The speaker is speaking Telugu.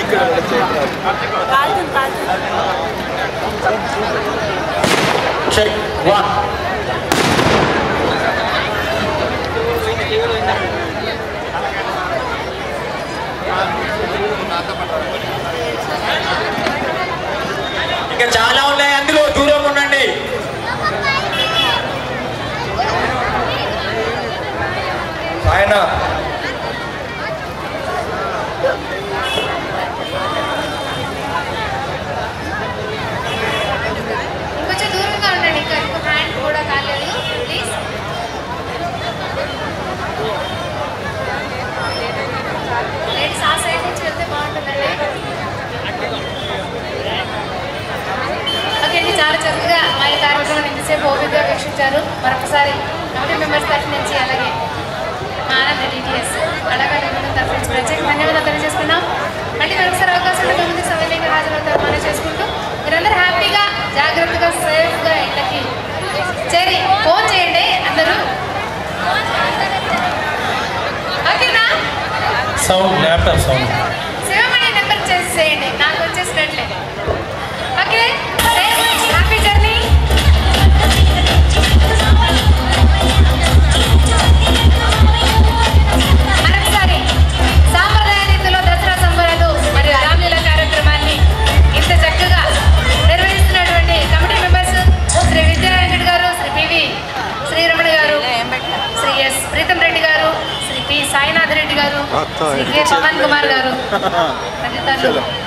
కాలుతుంది కాలుతుంది చెక్ వన్ ఇంకా చాలా ఉన్నాయి అందులో దూరం ఉండండి ఆయన కొంచెం దూరంగా ఉండండి ఇంకా ఇంకో హ్యాండ్ కూడా కాలేదు ప్లీజ్ లేడీస్ ఆ సైడ్ నుంచి వెళ్తే బాగుంటుందండి ఓకే అండి చాలా చక్కగా మా ఈ కార్యక్రమం ఇంతసేపు ఓపికగా వీక్షించారు మరొకసారి కమిటీ మెంబర్స్ తరఫు నుంచి అలాగే మా ఆనంద డిటిఎస్ అలాగే నిపుణుల తరఫు నుంచి ప్రత్యేక ధన్యవాదాలు తెలియజేసుకున్నాం మళ్ళీ మరొకసారి అవకాశం ఉంటే ముందు సమయంగా హాజరవుతారు మనం చేసుకుంటూ మీరందరూ హ్యాపీగా జాగ్రత్తగా సేఫ్గా ఇళ్ళకి చేరి ఫోన్ చేయండి అందరూ ఓకేనా sound laptop sound Sivamani number చేసి చేయండి నాకు వచ్చేసినట్లే ఓకే హ్యాపీ జర్నీ మరొకసారి సాంప్రదాయ రీతిలో దసరా సంబరాలు మరియు రామ్లీల కార్యక్రమాన్ని ఇంత చక్కగా నిర్వహిస్తున్నటువంటి కమిటీ మెంబర్స్ శ్రీ విద్యా వెంకట్ గారు శ్రీ పివి శ్రీరమణ గారు శ్రీ ఎస్ ప్రీతం రెడ్డి గారు శ్రీ పి సాయినాథ్ రెడ్డి గారు శ్రీ కె పవన్ కుమార్ గారు తదితరులు